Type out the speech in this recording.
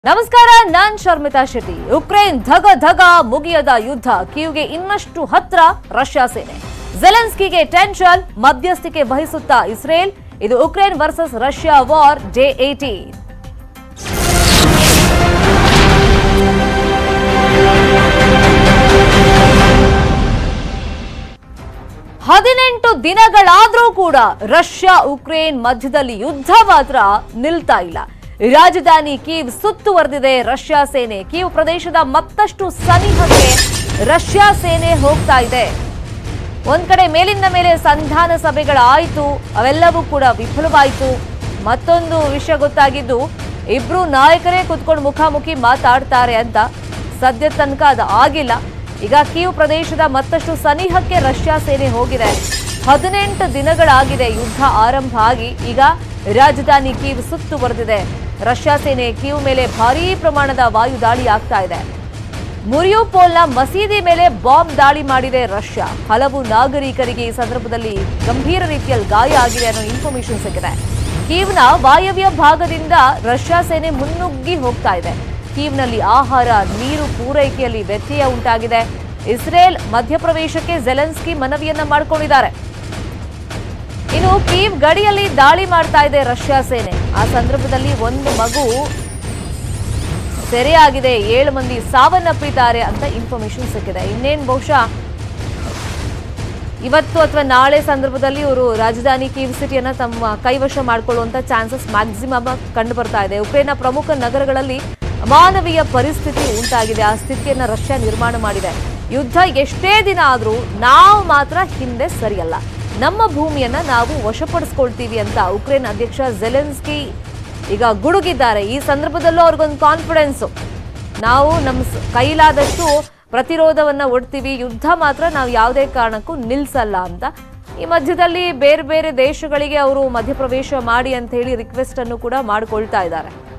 ನಮಸ್ಕಾರ ನಾನ್ ಶರ್ಮಿತಾ ಶೆಟ್ಟಿ ಉಕ್ರೇನ್ ಧಗ ಧಗ ಮುಗಿಯದ ಯುದ್ಧ ಕಿವ್ಗೆ ಇನ್ನಷ್ಟು ಹತ್ರ ರಷ್ಯಾ ಸೇನೆ ಜೆಲೆನ್ಸ್ಕಿಗೆ ಟೆನ್ಷನ್ ಮಧ್ಯಸ್ಥಿಕೆ ವಹಿಸುತ್ತಾ ಇಸ್ರೇಲ್ ಇದು ಉಕ್ರೇನ್ ವರ್ಸಸ್ ರಷ್ಯಾ ವಾರ್ ಜೆ ಏಟಿ ಹದಿನೆಂಟು ದಿನಗಳಾದ್ರೂ ಕೂಡ ರಷ್ಯಾ ಉಕ್ರೇನ್ ಮಧ್ಯದಲ್ಲಿ ಯುದ್ಧ ಮಾತ್ರ ನಿಲ್ತಾ ಇಲ್ಲ ರಾಜಧಾನಿ ಕೀವ್ ಸುತ್ತುವರೆದಿದೆ ರಷ್ಯಾ ಸೇನೆ ಕೀವ್ ಪ್ರದೇಶದ ಮತ್ತಷ್ಟು ಸನಿಹಕ್ಕೆ ರಷ್ಯಾ ಸೇನೆ ಹೋಗ್ತಾ ಇದೆ ಒಂದ್ ಕಡೆ ಮೇಲಿಂದ ಮೇಲೆ ಸಂಧಾನ ಸಭೆಗಳಾಯಿತು ಅವೆಲ್ಲವೂ ಕೂಡ ವಿಫಲವಾಯಿತು ಮತ್ತೊಂದು ವಿಷಯ ಗೊತ್ತಾಗಿದ್ದು ಇಬ್ರು ನಾಯಕರೇ ಕುತ್ಕೊಂಡು ಮುಖಾಮುಖಿ ಮಾತಾಡ್ತಾರೆ ಅಂತ ಸದ್ಯ ತನಕ ಅದು ಆಗಿಲ್ಲ ಈಗ ಕೀವ್ ಪ್ರದೇಶದ ಮತ್ತಷ್ಟು ಸನಿಹಕ್ಕೆ ರಷ್ಯಾ ಸೇನೆ ಹೋಗಿದೆ ಹದಿನೆಂಟು ದಿನಗಳಾಗಿದೆ ಯುದ್ಧ ಆರಂಭ ಆಗಿ ಈಗ ರಾಜಧಾನಿ ಕೀವ್ ಸುತ್ತುವರೆದಿದೆ ರಷ್ಯಾ ಸೇನೆ ಕೀವ್ ಮೇಲೆ ಭಾರೀ ಪ್ರಮಾಣದ ವಾಯು ದಾಳಿ ಆಗ್ತಾ ಇದೆ ಮುರಿಯೋಪೋಲ್ನ ಮಸೀದಿ ಮೇಲೆ ಬಾಂಬ್ ದಾಳಿ ಮಾಡಿದೆ ರಷ್ಯಾ ಹಲವು ನಾಗರಿಕರಿಗೆ ಈ ಸಂದರ್ಭದಲ್ಲಿ ಗಂಭೀರ ರೀತಿಯಲ್ಲಿ ಗಾಯ ಆಗಿದೆ ಅನ್ನೋ ಇನ್ಫಾರ್ಮೇಶನ್ ಸಿಕ್ಕಿದೆ ಕೀವ್ನ ವಾಯವ್ಯ ಭಾಗದಿಂದ ರಷ್ಯಾ ಸೇನೆ ಮುನ್ನುಗ್ಗಿ ಹೋಗ್ತಾ ಇದೆ ಕೀವ್ನಲ್ಲಿ ಆಹಾರ ನೀರು ಪೂರೈಕೆಯಲ್ಲಿ ವ್ಯತ್ಯಯ ಉಂಟಾಗಿದೆ ಇಸ್ರೇಲ್ ಮಧ್ಯಪ್ರವೇಶಕ್ಕೆ ಜೆಲೆನ್ಸ್ಕಿ ಮನವಿಯನ್ನ ಮಾಡಿಕೊಂಡಿದ್ದಾರೆ ಇನ್ನು ಕೀವ್ ಗಡಿಯಲ್ಲಿ ದಾಳಿ ಮಾಡ್ತಾ ಇದೆ ರಷ್ಯಾ ಸೇನೆ ಆ ಸಂದರ್ಭದಲ್ಲಿ ಒಂದು ಮಗು ಸೆರೆಯಾಗಿದೆ ಏಳು ಮಂದಿ ಸಾವನ್ನಪ್ಪಿದ್ದಾರೆ ಅಂತ ಇನ್ಫಾರ್ಮೇಶನ್ ಸಿಕ್ಕಿದೆ ಇನ್ನೇನು ಬಹುಶಃ ಇವತ್ತು ಅಥವಾ ನಾಳೆ ಸಂದರ್ಭದಲ್ಲಿ ಇವರು ರಾಜಧಾನಿ ಕೀವ್ ಸಿಟಿಯನ್ನ ತಮ್ಮ ಕೈವಶ ಮಾಡಿಕೊಳ್ಳುವಂತ ಚಾನ್ಸಸ್ ಮ್ಯಾಕ್ಸಿಮಮ್ ಕಂಡು ಬರ್ತಾ ಇದೆ ಉಕ್ರೇನ್ನ ಪ್ರಮುಖ ನಗರಗಳಲ್ಲಿ ಅಮಾನವೀಯ ಪರಿಸ್ಥಿತಿ ಉಂಟಾಗಿದೆ ಆ ಸ್ಥಿತಿಯನ್ನ ರಷ್ಯಾ ನಿರ್ಮಾಣ ಮಾಡಿದೆ ಯುದ್ಧ ಎಷ್ಟೇ ದಿನ ಆದ್ರೂ ನಾವು ಮಾತ್ರ ಹಿಂದೆ ಸರಿಯಲ್ಲ ನಮ್ಮ ಭೂಮಿಯನ್ನ ನಾವು ವಶಪಡಿಸ್ಕೊಳ್ತೀವಿ ಅಂತ ಉಕ್ರೇನ್ ಅಧ್ಯಕ್ಷ ಜೆಲೆನ್ಸ್ಕಿ ಈಗ ಗುಡುಗಿದ್ದಾರೆ ಈ ಸಂದರ್ಭದಲ್ಲೂ ಅವ್ರಿಗೊಂದು ಕಾನ್ಫಿಡೆನ್ಸು ನಾವು ನಮ್ಮ ಸ- ಕೈಲಾದಷ್ಟು ಪ್ರತಿರೋಧವನ್ನ ಒಡ್ತೀವಿ ಯುದ್ಧ ಮಾತ್ರ ನಾವು ಯಾವುದೇ ಕಾರಣಕ್ಕೂ ನಿಲ್ಸಲ್ಲ ಅಂತ ಈ ಮಧ್ಯದಲ್ಲಿ ಬೇರೆ ಬೇರೆ ದೇಶಗಳಿಗೆ ಅವರು ಮಧ್ಯಪ್ರವೇಶ ಮಾಡಿ ಅಂತ ಹೇಳಿ ರಿಕ್ವೆಸ್ಟ್ ಅನ್ನು ಕೂಡ ಮಾಡಿಕೊಳ್ತಾ ಇದ್ದಾರೆ